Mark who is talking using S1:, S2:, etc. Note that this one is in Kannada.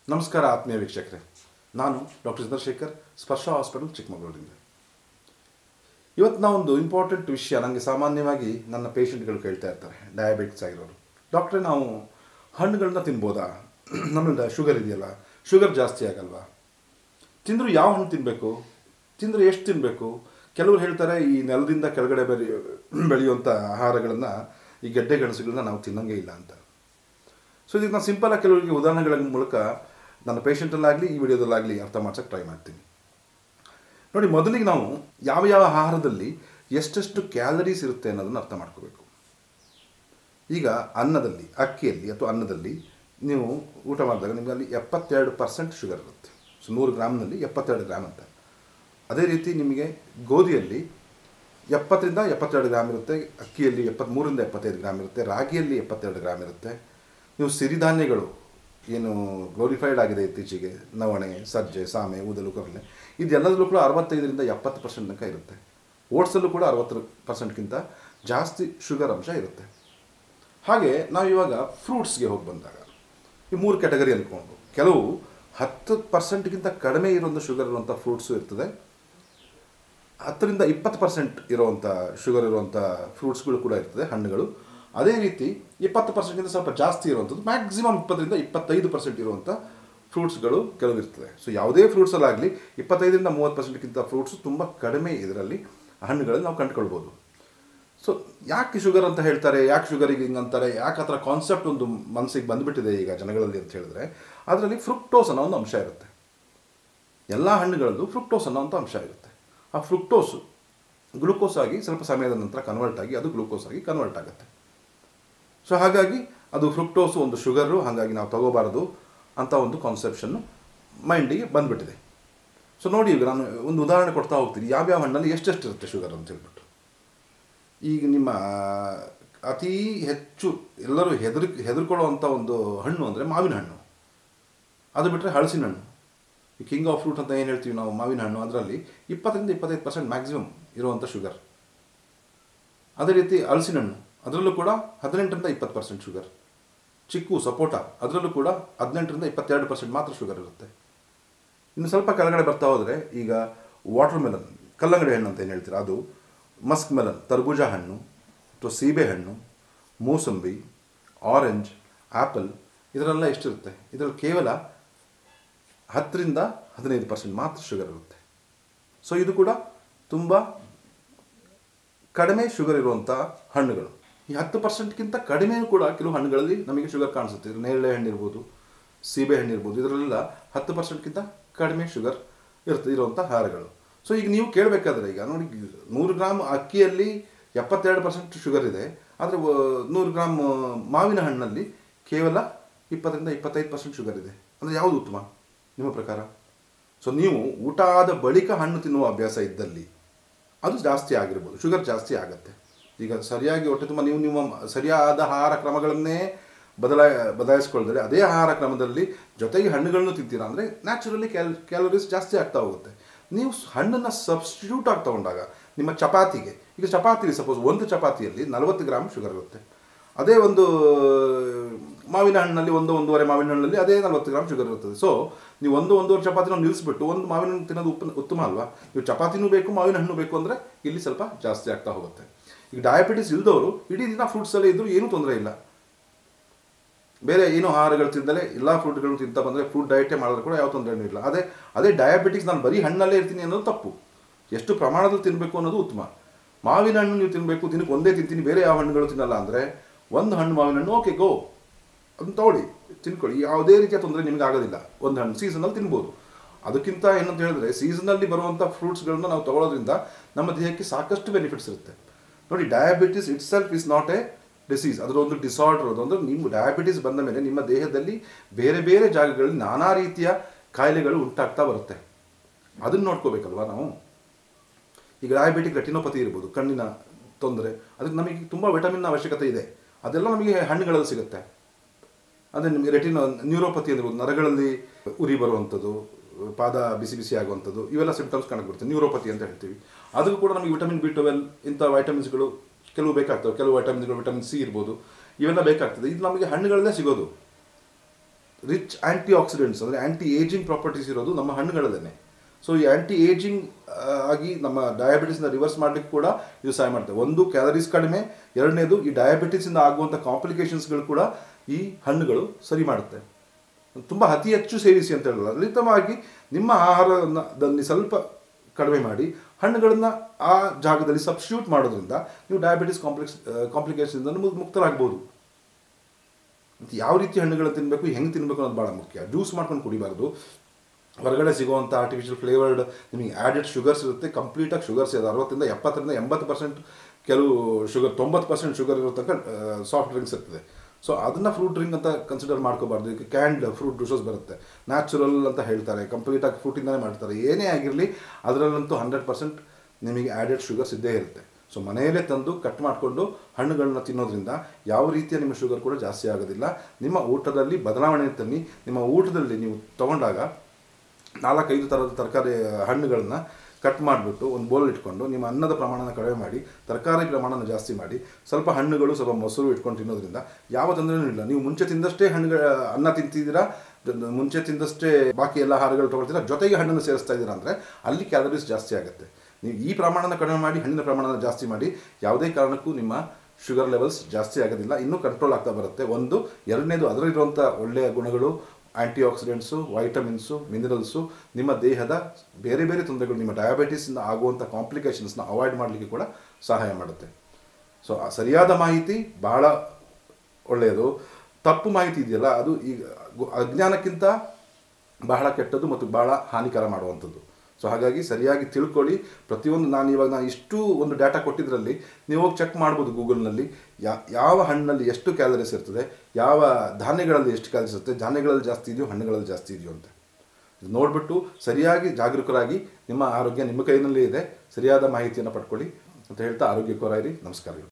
S1: ನಮಸ್ಕಾರ ಆತ್ಮೀಯ ವೀಕ್ಷಕರೇ ನಾನು ಡಾಕ್ಟರ್ ಚಂದ್ರಶೇಖರ್ ಸ್ಪರ್ಶ ಹಾಸ್ಪಿಟಲ್ ಚಿಕ್ಕಮಗಳೂರಿಂದ ಇವತ್ತು ನಾವೊಂದು ಇಂಪಾರ್ಟೆಂಟ್ ವಿಷಯ ನನಗೆ ಸಾಮಾನ್ಯವಾಗಿ ನನ್ನ ಪೇಷಂಟ್ಗಳು ಕೇಳ್ತಾ ಇರ್ತಾರೆ ಡಯಾಬಿಟಿಕ್ಸ್ ಆಗಿರೋರು ಡಾಕ್ಟ್ರೇ ನಾವು ಹಣ್ಣುಗಳನ್ನ ತಿನ್ಬೋದಾ ನಮ್ಮಿಂದ ಶುಗರ್ ಇದೆಯಲ್ಲ ಶುಗರ್ ಜಾಸ್ತಿ ಆಗಲ್ವಾ ತಿಂದರೂ ಯಾವ ಹಣ್ಣು ತಿನ್ನಬೇಕು ತಿಂದರೆ ಎಷ್ಟು ತಿನ್ನಬೇಕು ಕೆಲವರು ಹೇಳ್ತಾರೆ ಈ ನೆಲದಿಂದ ಕೆಳಗಡೆ ಬೆರಿ ಬೆಳೆಯುವಂಥ ಆಹಾರಗಳನ್ನು ಈ ಗೆಡ್ಡೆ ಗೆಣಸುಗಳನ್ನ ನಾವು ತಿನ್ನಂಗೆ ಇಲ್ಲ ಅಂತ ಸೊ ಇದಕ್ಕೆ ನಾನು ಸಿಂಪಲಾಗಿ ಕೆಲವರಿಗೆ ಉದಾಹರಣೆಗಳ ಮೂಲಕ ನನ್ನ ಪೇಷಂಟಲ್ಲಾಗಲಿ ಈ ವಿಡಿಯೋದಲ್ಲಾಗಲಿ ಅರ್ಥ ಮಾಡ್ಸೋಕ್ಕೆ ಟ್ರೈ ಮಾಡ್ತೀನಿ ನೋಡಿ ಮೊದಲಿಗೆ ನಾವು ಯಾವ ಯಾವ ಆಹಾರದಲ್ಲಿ ಎಷ್ಟೆಷ್ಟು ಕ್ಯಾಲರೀಸ್ ಇರುತ್ತೆ ಅನ್ನೋದನ್ನು ಅರ್ಥ ಮಾಡ್ಕೋಬೇಕು ಈಗ ಅನ್ನದಲ್ಲಿ ಅಕ್ಕಿಯಲ್ಲಿ ಅಥವಾ ಅನ್ನದಲ್ಲಿ ನೀವು ಊಟ ಮಾಡಿದಾಗ ನಿಮಗೆ ಅಲ್ಲಿ ಎಪ್ಪತ್ತೆರಡು ಪರ್ಸೆಂಟ್ ಶುಗರ್ ಇರುತ್ತೆ ಸೊ ನೂರು ಗ್ರಾಮ್ನಲ್ಲಿ ಎಪ್ಪತ್ತೆರಡು ಗ್ರಾಮ್ ಅಂತ ಅದೇ ರೀತಿ ನಿಮಗೆ ಗೋಧಿಯಲ್ಲಿ ಎಪ್ಪತ್ತರಿಂದ ಎಪ್ಪತ್ತೆರಡು ಗ್ರಾಮ್ ಇರುತ್ತೆ ಅಕ್ಕಿಯಲ್ಲಿ ಎಪ್ಪತ್ತ್ಮೂರಿಂದ ಎಪ್ಪತ್ತೈದು ಗ್ರಾಮ್ ಇರುತ್ತೆ ರಾಗಿಯಲ್ಲಿ ಎಪ್ಪತ್ತೆರಡು ಗ್ರಾಮ್ ಇರುತ್ತೆ ನೀವು ಸಿರಿಧಾನ್ಯಗಳು ಏನು ಗ್ಲೋರಿಫೈಡ್ ಆಗಿದೆ ಇತ್ತೀಚೆಗೆ ನವಣೆ ಸಜ್ಜೆ ಸಾಮೆ ಊದಲು ಕಡಲೆ ಇದೆಲ್ಲದರಲ್ಲೂ ಕೂಡ ಅರವತ್ತೈದರಿಂದ ಎಪ್ಪತ್ತು ಪರ್ಸೆಂಟ್ ತನಕ ಇರುತ್ತೆ ಓಟ್ಸಲ್ಲೂ ಕೂಡ ಅರವತ್ತು ಪರ್ಸೆಂಟ್ಗಿಂತ ಜಾಸ್ತಿ ಶುಗರ್ ಅಂಶ ಇರುತ್ತೆ ಹಾಗೆ ನಾವು ಇವಾಗ ಫ್ರೂಟ್ಸ್ಗೆ ಹೋಗಿ ಬಂದಾಗ ಈ ಮೂರು ಕ್ಯಾಟಗರಿ ಅಂದ್ಕೊಂಡು ಕೆಲವು ಹತ್ತು ಪರ್ಸೆಂಟ್ಗಿಂತ ಕಡಿಮೆ ಇರುವಂಥ ಶುಗರ್ ಇರುವಂಥ ಫ್ರೂಟ್ಸು ಇರ್ತದೆ ಹತ್ತರಿಂದ ಇಪ್ಪತ್ತು ಪರ್ಸೆಂಟ್ ಇರುವಂಥ ಶುಗರ್ ಇರುವಂಥ ಫ್ರೂಟ್ಸ್ಗಳು ಕೂಡ ಇರ್ತದೆ ಹಣ್ಣುಗಳು ಅದೇ ರೀತಿ ಇಪ್ಪತ್ತು ಪರ್ಸೆಂಟ್ಗಿಂತ ಸ್ವಲ್ಪ ಜಾಸ್ತಿ ಇರುವಂಥದ್ದು ಮ್ಯಾಕ್ಸಿಮಮ್ ಇಪ್ಪತ್ತರಿಂದ ಇಪ್ಪತ್ತೈದು ಪರ್ಸೆಂಟ್ ಇರುವಂಥ ಫ್ರೂಟ್ಸ್ಗಳು ಕೆಲವು ಇರ್ತದೆ ಸೊ ಯಾವುದೇ ಫ್ರೂಟ್ಸಲ್ಲಾಗಲಿ ಇಪ್ಪತ್ತೈದರಿಂದ ಮೂವತ್ತು ಪರ್ಸೆಂಟ್ಗಿಂತ ಫ್ರೂಟ್ಸು ತುಂಬ ಕಡಿಮೆ ಇದರಲ್ಲಿ ಹಣ್ಣುಗಳಲ್ಲಿ ನಾವು ಕಂಡುಕೊಳ್ಬೋದು ಸೊ ಯಾಕೆ ಶುಗರ್ ಅಂತ ಹೇಳ್ತಾರೆ ಯಾಕೆ ಶುಗರಿಗೆ ಹಿಂಗೆ ಅಂತಾರೆ ಯಾಕೆ ಆ ಥರ ಕಾನ್ಸೆಪ್ಟ್ ಒಂದು ಮನಸ್ಸಿಗೆ ಬಂದುಬಿಟ್ಟಿದೆ ಈಗ ಜನಗಳಲ್ಲಿ ಅಂತ ಹೇಳಿದ್ರೆ ಅದರಲ್ಲಿ ಫ್ರುಕ್ಟೋಸ್ ಅನ್ನೋ ಒಂದು ಅಂಶ ಇರುತ್ತೆ ಎಲ್ಲ ಹಣ್ಣುಗಳಲ್ಲೂ ಫ್ರುಕ್ಟೋಸ್ ಅನ್ನೋ ಒಂದು ಅಂಶ ಇರುತ್ತೆ ಆ ಫ್ರುಕ್ಟೋಸು ಗ್ಲೂಕೋಸ್ ಆಗಿ ಸ್ವಲ್ಪ ಸಮಯದ ನಂತರ ಕನ್ವರ್ಟ್ ಆಗಿ ಅದು ಗ್ಲೂಕೋಸ್ ಆಗಿ ಕನ್ವರ್ಟ್ ಆಗುತ್ತೆ ಸೊ ಹಾಗಾಗಿ ಅದು ಫ್ರುಕ್ಟೋಸು ಒಂದು ಶುಗರು ಹಾಗಾಗಿ ನಾವು ತಗೋಬಾರದು ಅಂತ ಒಂದು ಕಾನ್ಸೆಪ್ಷನ್ನು ಮೈಂಡಿಗೆ ಬಂದುಬಿಟ್ಟಿದೆ ಸೊ ನೋಡಿ ಈಗ ನಾನು ಒಂದು ಉದಾಹರಣೆ ಕೊಡ್ತಾ ಹೋಗ್ತೀನಿ ಯಾವ್ಯಾವ ಹಣ್ಣಲ್ಲಿ ಎಷ್ಟೆಷ್ಟು ಇರುತ್ತೆ ಶುಗರ್ ಅಂತ ಹೇಳ್ಬಿಟ್ಟು ಈಗ ನಿಮ್ಮ ಅತಿ ಹೆಚ್ಚು ಎಲ್ಲರೂ ಹೆದರ್ ಹೆದರ್ಕೊಳ್ಳುವಂಥ ಒಂದು ಹಣ್ಣು ಅಂದರೆ ಮಾವಿನ ಹಣ್ಣು ಅದು ಬಿಟ್ಟರೆ ಹಲಸಿನ ಹಣ್ಣು ಈ ಕಿಂಗ್ ಆಫ್ ಫ್ರೂಟ್ ಅಂತ ಏನು ಹೇಳ್ತೀವಿ ನಾವು ಮಾವಿನ ಹಣ್ಣು ಅದರಲ್ಲಿ ಇಪ್ಪತ್ತರಿಂದ ಇಪ್ಪತ್ತೈದು ಪರ್ಸೆಂಟ್ ಮ್ಯಾಕ್ಸಿಮಮ್ ಇರುವಂಥ ಶುಗರ್ ಅದೇ ರೀತಿ ಹಲಸಿನ ಹಣ್ಣು ಅದರಲ್ಲೂ ಕೂಡ ಹದಿನೆಂಟರಿಂದ ಇಪ್ಪತ್ತು ಪರ್ಸೆಂಟ್ ಶುಗರ್ ಚಿಕ್ಕು ಸಪೋಟ ಅದರಲ್ಲೂ ಕೂಡ ಹದಿನೆಂಟರಿಂದ ಇಪ್ಪತ್ತೆರಡು ಪರ್ಸೆಂಟ್ ಮಾತ್ರ ಶುಗರ್ ಇರುತ್ತೆ ಇನ್ನು ಸ್ವಲ್ಪ ಕೆಳಗಡೆ ಬರ್ತಾ ಹೋದರೆ ಈಗ ವಾಟರ್ ಮೆಲನ್ ಕಲ್ಲಂಗಡಿ ಹಣ್ಣು ಅಂತ ಏನು ಹೇಳ್ತೀರಾ ಅದು ಮಸ್ಕ್ ಮೆಲನ್ ತರ್ಬೂಜ ಹಣ್ಣು ಅಥವಾ ಸೀಬೆ ಹಣ್ಣು ಮೂಸಂಬಿ ಆರೆಂಜ್ ಆ್ಯಪಲ್ ಇದರೆಲ್ಲ ಎಷ್ಟಿರುತ್ತೆ ಇದರಲ್ಲಿ ಕೇವಲ ಹತ್ತರಿಂದ ಹದಿನೈದು ಪರ್ಸೆಂಟ್ ಮಾತ್ರ ಶುಗರ್ ಇರುತ್ತೆ ಸೊ ಇದು ಕೂಡ ತುಂಬ ಕಡಿಮೆ ಶುಗರ್ ಇರುವಂಥ ಹಣ್ಣುಗಳು ಈ ಹತ್ತು ಪರ್ಸೆಂಟ್ಗಿಂತ ಕಡಿಮೆ ಕೂಡ ಕೆಲವು ಹಣ್ಣುಗಳಲ್ಲಿ ನಮಗೆ ಶುಗರ್ ಕಾಣಿಸುತ್ತೆ ಇದು ನೇರಳೆ ಹಣ್ಣು ಇರ್ಬೋದು ಸೀಬೆ ಹಣ್ಣು ಇರ್ಬೋದು ಇದರಲ್ಲೆಲ್ಲ ಹತ್ತು ಪರ್ಸೆಂಟ್ಗಿಂತ ಕಡಿಮೆ ಶುಗರ್ ಇರುತ್ತೆ ಇರುವಂಥ ಆಹಾರಗಳು ಸೊ ಈಗ ನೀವು ಕೇಳಬೇಕಾದ್ರೆ ಈಗ ನೋಡಿ ನೂರು ಗ್ರಾಮ್ ಅಕ್ಕಿಯಲ್ಲಿ ಎಪ್ಪತ್ತೆರಡು ಪರ್ಸೆಂಟ್ ಶುಗರ್ ಇದೆ ಆದರೆ ನೂರು ಗ್ರಾಮ್ ಮಾವಿನ ಹಣ್ಣಲ್ಲಿ ಕೇವಲ ಇಪ್ಪತ್ತರಿಂದ ಇಪ್ಪತ್ತೈದು ಪರ್ಸೆಂಟ್ ಶುಗರ್ ಇದೆ ಅಂದರೆ ಯಾವುದು ಉತ್ತಮ ನಿಮ್ಮ ಪ್ರಕಾರ ಸೊ ನೀವು ಊಟ ಆದ ಬಳಿಕ ಹಣ್ಣು ತಿನ್ನುವ ಅಭ್ಯಾಸ ಇದ್ದಲ್ಲಿ ಅದು ಜಾಸ್ತಿ ಆಗಿರ್ಬೋದು ಶುಗರ್ ಜಾಸ್ತಿ ಆಗುತ್ತೆ ಈಗ ಸರಿಯಾಗಿ ಹೊಟ್ಟೆ ತುಂಬ ನೀವು ನಿಮ್ಮ ಸರಿಯಾದ ಆಹಾರ ಕ್ರಮಗಳನ್ನೇ ಬದಲಾಯ ಬದಲಾಯಿಸ್ಕೊಳ್ದರೆ ಅದೇ ಆಹಾರ ಕ್ರಮದಲ್ಲಿ ಜೊತೆಗೆ ಹಣ್ಣುಗಳನ್ನು ತಿಂತೀರಾ ಅಂದರೆ ನ್ಯಾಚುರಲಿ ಕ್ಯಾಲ್ ಕ್ಯಾಲರೀಸ್ ಜಾಸ್ತಿ ಆಗ್ತಾ ಹೋಗುತ್ತೆ ನೀವು ಹಣ್ಣನ್ನು ಸಬ್ಸ್ಟಿಟ್ಯೂಟ್ ಆಗಿ ತಗೊಂಡಾಗ ನಿಮ್ಮ ಚಪಾತಿಗೆ ಈಗ ಚಪಾತಿ ಸಪೋಸ್ ಒಂದು ಚಪಾತಿಯಲ್ಲಿ ನಲವತ್ತು ಗ್ರಾಮ್ ಶುಗರ್ ಇರುತ್ತೆ ಅದೇ ಒಂದು ಮಾವಿನ ಹಣ್ಣಲ್ಲಿ ಒಂದು ಒಂದೂವರೆ ಮಾವಿನ ಹಣ್ಣಲ್ಲಿ ಅದೇ ನಲವತ್ತು ಗ್ರಾಮ್ ಶುಗರ್ ಇರ್ತದೆ ಸೊ ನೀವು ಒಂದು ಒಂದೂವರೆ ಚಪಾತಿನ ನಿಲ್ಲಿಸ್ಬಿಟ್ಟು ಒಂದು ಮಾವಿನ ಹಣ್ಣು ತಿನ್ನೋದು ಉಪ ಉತ್ತಮ ಅಲ್ವಾ ನೀವು ಚಪಾತಿನೂ ಬೇಕು ಮಾವಿನ ಹಣ್ಣು ಬೇಕು ಅಂದರೆ ಇಲ್ಲಿ ಸ್ವಲ್ಪ ಜಾಸ್ತಿ ಆಗ್ತಾ ಹೋಗುತ್ತೆ ಈಗ ಡಯಾಬಿಟಿಸ್ ಇಲ್ದವರು ಇಡೀ ದಿನ ಫ್ರೂಟ್ಸಲ್ಲೇ ಇದ್ದರೂ ಏನೂ ತೊಂದರೆ ಇಲ್ಲ ಬೇರೆ ಏನೋ ಆಹಾರಗಳು ತಿಂದಲೇ ಎಲ್ಲ ಫ್ರೂಟ್ಗಳನ್ನು ತಿಂತಾ ಬಂದರೆ ಫ್ರೂಟ್ ಡಯಟೇ ಮಾಡಿದ್ರೆ ಕೂಡ ಯಾವ ತೊಂದರೆನೂ ಇಲ್ಲ ಅದೇ ಅದೇ ಡಯಾಬಿಟಿಕ್ಸ್ ನಾನು ಬರೀ ಹಣ್ಣಲ್ಲೇ ಇರ್ತೀನಿ ಅನ್ನೋದು ತಪ್ಪು ಎಷ್ಟು ಪ್ರಮಾಣದಲ್ಲಿ ತಿನ್ನಬೇಕು ಅನ್ನೋದು ಉತ್ತಮ ಮಾವಿನ ಹಣ್ಣು ನೀವು ತಿನ್ನಬೇಕು ದಿನಕ್ಕೆ ಒಂದೇ ತಿಂತೀನಿ ಬೇರೆ ಯಾವ ಹಣ್ಣುಗಳು ತಿನ್ನಲ್ಲ ಅಂದರೆ ಒಂದು ಹಣ್ಣು ಮಾವಿನ ಹಣ್ಣು ಓಕೆ ಗೋ ಅದನ್ನು ತಗೊಳ್ಳಿ ತಿನ್ಕೊಳ್ಳಿ ಯಾವುದೇ ರೀತಿಯ ತೊಂದರೆ ನಿಮಗೆ ಆಗೋದಿಲ್ಲ ಒಂದು ಹಣ್ಣು ಸೀಸನಲ್ಲಿ ತಿನ್ಬೋದು ಅದಕ್ಕಿಂತ ಏನಂತ ಹೇಳಿದ್ರೆ ಸೀಸನಲ್ಲಿ ಬರುವಂಥ ಫ್ರೂಟ್ಸ್ಗಳನ್ನ ನಾವು ತಗೊಳ್ಳೋದ್ರಿಂದ ನಮ್ಮ ದೇಹಕ್ಕೆ ಸಾಕಷ್ಟು ಬೆನಿಫಿಟ್ಸ್ ಇರುತ್ತೆ ನೋಡಿ diabetes itself is not a disease ಅದರ ಒಂದು ಡಿಸಾರ್ಡರ್ ಅದು ಅಂದರೆ ನಿಮ್ಮ ಡಯಾಬಿಟಿಸ್ ಬಂದ ಮೇಲೆ ನಿಮ್ಮ ದೇಹದಲ್ಲಿ ಬೇರೆ ಬೇರೆ ಜಾಗಗಳಲ್ಲಿ ನಾನಾ ರೀತಿಯ ಕಾಯಿಲೆಗಳು ಉಂಟಾಗ್ತಾ ಬರುತ್ತೆ ಅದನ್ನು ನೋಡ್ಕೋಬೇಕಲ್ವಾ ನಾವು ಈಗ ಡಯಾಬಿಟಿಕ್ ರೆಟಿನೋಪತಿ ಇರ್ಬೋದು ಕಣ್ಣಿನ ತೊಂದರೆ ಅದಕ್ಕೆ ನಮಗೆ ತುಂಬ ವಿಟಮಿನ್ ಅವಶ್ಯಕತೆ ಇದೆ ಅದೆಲ್ಲ ನಮಗೆ ಹಣ್ಣುಗಳಲ್ಲಿ ಸಿಗುತ್ತೆ ಅಂದರೆ ನಿಮಗೆ ರೆಟಿನೋ ನ್ಯೂರೋಪತಿ ಅಂದಿರ್ಬೋದು ನರಗಳಲ್ಲಿ ಉರಿ ಬರುವಂಥದ್ದು ಪಾದ ಬಿಸಿ ಬಿಸಿ ಆಗುವಂಥದ್ದು ಇವೆಲ್ಲ ಸಿಂಪ್ಟಮ್ಸ್ ಕಂಡುಬರುತ್ತೆ ನ್ಯೂರೋಪತಿ ಅಂತ ಹೇಳ್ತೀವಿ ಅದಕ್ಕೂ ಕೂಡ ನಮಗೆ ವಿಟಮಿನ್ ಬಿ ಟ್ವೆಲ್ ಇಂಥ ವೈಟಮಿನ್ಸ್ಗಳು ಕೆಲವು ಬೇಕಾಗ್ತವೆ ಕೆಲವು ವೈಟಮಿನ್ಸ್ಗಳು ವಿಟಮಿನ್ ಸಿ ಇರ್ಬೋದು ಇವೆಲ್ಲ ಬೇಕಾಗ್ತದೆ ಇದು ನಮಗೆ ಹಣ್ಣುಗಳಲ್ಲೇ ಸಿಗೋದು ರಿಚ್ ಆ್ಯಂಟಿ ಆಕ್ಸಿಡೆಂಟ್ಸ್ ಅಂದರೆ ಆ್ಯಂಟಿ ಏಜಿಂಗ್ ಪ್ರಾಪರ್ಟೀಸ್ ಇರೋದು ನಮ್ಮ ಹಣ್ಣುಗಳಲ್ಲೇ ಸೊ ಈ ಆ್ಯಂಟಿ ಏಜಿಂಗ್ ಆಗಿ ನಮ್ಮ ಡಯಾಬಿಟಿಸ್ನ ರಿವರ್ಸ್ ಮಾಡಲಿಕ್ಕೆ ಕೂಡ ಇದು ಸಹಾಯ ಮಾಡುತ್ತೆ ಒಂದು ಕ್ಯಾಲರೀಸ್ ಕಡಿಮೆ ಎರಡನೇದು ಈ ಡಯಾಬಿಟಿಸಿಂದ ಆಗುವಂಥ ಕಾಂಪ್ಲಿಕೇಶನ್ಸ್ಗಳು ಕೂಡ ಈ ಹಣ್ಣುಗಳು ಸರಿ ಮಾಡುತ್ತೆ ತುಂಬ ಅತಿ ಹೆಚ್ಚು ಸೇವಿಸಿ ಅಂತ ಹೇಳಲ್ಲ ಲಲಿತವಾಗಿ ನಿಮ್ಮ ಆಹಾರದಲ್ಲಿ ಸ್ವಲ್ಪ ಕಡಿಮೆ ಮಾಡಿ ಹಣ್ಣುಗಳನ್ನು ಆ ಜಾಗದಲ್ಲಿ ಸಬ್ಸ್ಟಿಟ್ಯೂಟ್ ಮಾಡೋದ್ರಿಂದ ನೀವು ಡಯಾಬಿಟಿಸ್ ಕಾಂಪ್ಲೆಕ್ಸ್ ಕಾಂಪ್ಲಿಕೇಶನ್ದಿಂದ ಮುಕ್ತರಾಗ್ಬೋದು ಮತ್ತು ಯಾವ ರೀತಿ ಹಣ್ಣುಗಳನ್ನು ತಿನ್ನಬೇಕು ಹೆಂಗೆ ತಿನ್ನಬೇಕು ಅನ್ನೋದು ಭಾಳ ಮುಖ್ಯ ಜ್ಯೂಸ್ ಮಾಡ್ಕೊಂಡು ಕುಡಿಬಾರ್ದು ಹೊರಗಡೆ ಸಿಗುವಂಥ ಆರ್ಟಿಫಿಷಿಯಲ್ ಫ್ಲೇವರ್ಡ್ ನಿಮಗೆ ಆ್ಯಡೆಡ್ ಶುಗರ್ಸ್ ಇರುತ್ತೆ ಕಂಪ್ಲೀಟಾಗಿ ಶುಗರ್ಸ್ ಇದೆ ಅರವತ್ತರಿಂದ ಎಪ್ಪತ್ತರಿಂದ ಎಂಬತ್ತು ಪರ್ಸೆಂಟ್ ಕೆಲವು ಶುಗರ್ ತೊಂಬತ್ತು ಪರ್ಸೆಂಟ್ ಶುಗರ್ ಇರೋ ತನಕ ಸಾಫ್ಟ್ ಡ್ರಿಂಕ್ಸ್ ಇರ್ತದೆ ಸೊ ಅದನ್ನು ಫ್ರೂಟ್ ಡ್ರಿಂಕ್ ಅಂತ ಕನ್ಸಿಡರ್ ಮಾಡ್ಕೋಬಾರ್ದು ಈಗ ಕ್ಯಾಂಡ್ ಫ್ರೂಟ್ ಜ್ಯೂಸಸ್ ಬರುತ್ತೆ ನ್ಯಾಚುರಲ್ ಅಂತ ಹೇಳ್ತಾರೆ ಕಂಪ್ಲೀಟಾಗಿ ಫ್ರೂಟಿಂದನೇ ಮಾಡ್ತಾರೆ ಏನೇ ಆಗಿರಲಿ ಅದರಲ್ಲಂತೂ ಹಂಡ್ರೆಡ್ ಪರ್ಸೆಂಟ್ ನಿಮಗೆ ಆ್ಯಡೆಡ್ ಶುಗರ್ಸ್ ಇದ್ದೇ ಇರುತ್ತೆ ಸೊ ಮನೆಯಲ್ಲೇ ತಂದು ಕಟ್ ಮಾಡಿಕೊಂಡು ಹಣ್ಣುಗಳನ್ನ ತಿನ್ನೋದ್ರಿಂದ ಯಾವ ರೀತಿಯ ನಿಮ್ಮ ಶುಗರ್ ಕೂಡ ಜಾಸ್ತಿ ಆಗೋದಿಲ್ಲ ನಿಮ್ಮ ಊಟದಲ್ಲಿ ಬದಲಾವಣೆ ತನ್ನಿ ನಿಮ್ಮ ಊಟದಲ್ಲಿ ನೀವು ತಗೊಂಡಾಗ ನಾಲ್ಕೈದು ಥರದ ತರಕಾರಿ ಹಣ್ಣುಗಳನ್ನು ಕಟ್ ಮಾಡಿಬಿಟ್ಟು ಒಂದು ಬೋಲ್ ಇಟ್ಕೊಂಡು ನಿಮ್ಮ ಅನ್ನದ ಪ್ರಮಾಣನ ಕಡಿಮೆ ಮಾಡಿ ತರಕಾರಿ ಪ್ರಮಾಣನ ಜಾಸ್ತಿ ಮಾಡಿ ಸ್ವಲ್ಪ ಹಣ್ಣುಗಳು ಸ್ವಲ್ಪ ಮೊಸರು ಇಟ್ಕೊಂಡು ತಿನ್ನೋದ್ರಿಂದ ಯಾವ ತೊಂದರೆನೂ ಇಲ್ಲ ನೀವು ಮುಂಚೆ ತಿಂದಷ್ಟೇ ಹಣ್ಣುಗಳ ಅನ್ನ ತಿಂತಿದ್ದೀರಾ ಮುಂಚೆ ತಿಂದಷ್ಟೇ ಬಾಕಿ ಎಲ್ಲ ಆಹಾರಗಳು ತೊಗೊಳ್ತೀರಾ ಜೊತೆಗೆ ಹಣ್ಣನ್ನು ಸೇರಿಸ್ತಾ ಇದ್ದೀರಾ ಅಂದರೆ ಅಲ್ಲಿ ಕ್ಯಾಲರೀಸ್ ಜಾಸ್ತಿ ಆಗುತ್ತೆ ನೀವು ಈ ಪ್ರಮಾಣನ ಕಡಿಮೆ ಮಾಡಿ ಹಣ್ಣಿನ ಪ್ರಮಾಣನ ಜಾಸ್ತಿ ಮಾಡಿ ಯಾವುದೇ ಕಾರಣಕ್ಕೂ ನಿಮ್ಮ ಶುಗರ್ ಲೆವೆಲ್ಸ್ ಜಾಸ್ತಿ ಆಗೋದಿಲ್ಲ ಇನ್ನೂ ಕಂಟ್ರೋಲ್ ಆಗ್ತಾ ಬರುತ್ತೆ ಒಂದು ಎರಡನೇದು ಅದರಲ್ಲಿರುವಂಥ ಒಳ್ಳೆಯ ಗುಣಗಳು ಆ್ಯಂಟಿ ಆಕ್ಸಿಡೆಂಟ್ಸು ವೈಟಮಿನ್ಸು ಮಿನರಲ್ಸು ನಿಮ್ಮ ದೇಹದ ಬೇರೆ ಬೇರೆ ತೊಂದರೆಗಳು ನಿಮ್ಮ ಡಯಾಬಿಟಿಸಿಂದ ಆಗುವಂಥ ಕಾಂಪ್ಲಿಕೇಶನ್ಸ್ನ ಅವಾಯ್ಡ್ ಮಾಡಲಿಕ್ಕೆ ಕೂಡ ಸಹಾಯ ಮಾಡುತ್ತೆ ಸೊ ಆ ಸರಿಯಾದ ಮಾಹಿತಿ ಬಹಳ ಒಳ್ಳೆಯದು ತಪ್ಪು ಮಾಹಿತಿ ಇದೆಯಲ್ಲ ಅದು ಈಗ ಗು- ಅಜ್ಞಾನಕ್ಕಿಂತ ಬಹಳ ಕೆಟ್ಟದ್ದು ಮತ್ತು ಬಹಳ ಹಾನಿಕರ ಮಾಡುವಂಥದ್ದು ಸೊ ಹಾಗಾಗಿ ಸರಿಯಾಗಿ ತಿಳ್ಕೊಳ್ಳಿ ಪ್ರತಿಯೊಂದು ನಾನು ಇವಾಗ ನಾನು ಇಷ್ಟು ಒಂದು ಡಾಟಾ ಕೊಟ್ಟಿದ್ರಲ್ಲಿ ನೀವು ಹೋಗಿ ಚೆಕ್ ಮಾಡ್ಬೋದು ಗೂಗಲ್ನಲ್ಲಿ ಯಾ ಯಾವ ಹಣ್ಣಲ್ಲಿ ಎಷ್ಟು ಕ್ಯಾಲರೀಸ್ ಇರ್ತದೆ ಯಾವ ಧಾನ್ಯಗಳಲ್ಲಿ ಎಷ್ಟು ಕ್ಯಾಲರೀಸ್ ಇರುತ್ತೆ ಧಾನ್ಯಗಳಲ್ಲಿ ಜಾಸ್ತಿ ಇದೆಯೋ ಹಣ್ಣುಗಳಲ್ಲಿ ಜಾಸ್ತಿ ಇದೆಯೋ ಅಂತ ಇದು ನೋಡಿಬಿಟ್ಟು ಸರಿಯಾಗಿ ಜಾಗರೂಕರಾಗಿ ನಿಮ್ಮ ಆರೋಗ್ಯ ನಿಮ್ಮ ಕೈನಲ್ಲೇ ಇದೆ ಸರಿಯಾದ ಮಾಹಿತಿಯನ್ನು ಪಡ್ಕೊಳ್ಳಿ ಅಂತ ಹೇಳ್ತಾ ಆರೋಗ್ಯಕರ ಇರಿ ನಮಸ್ಕಾರಗಳು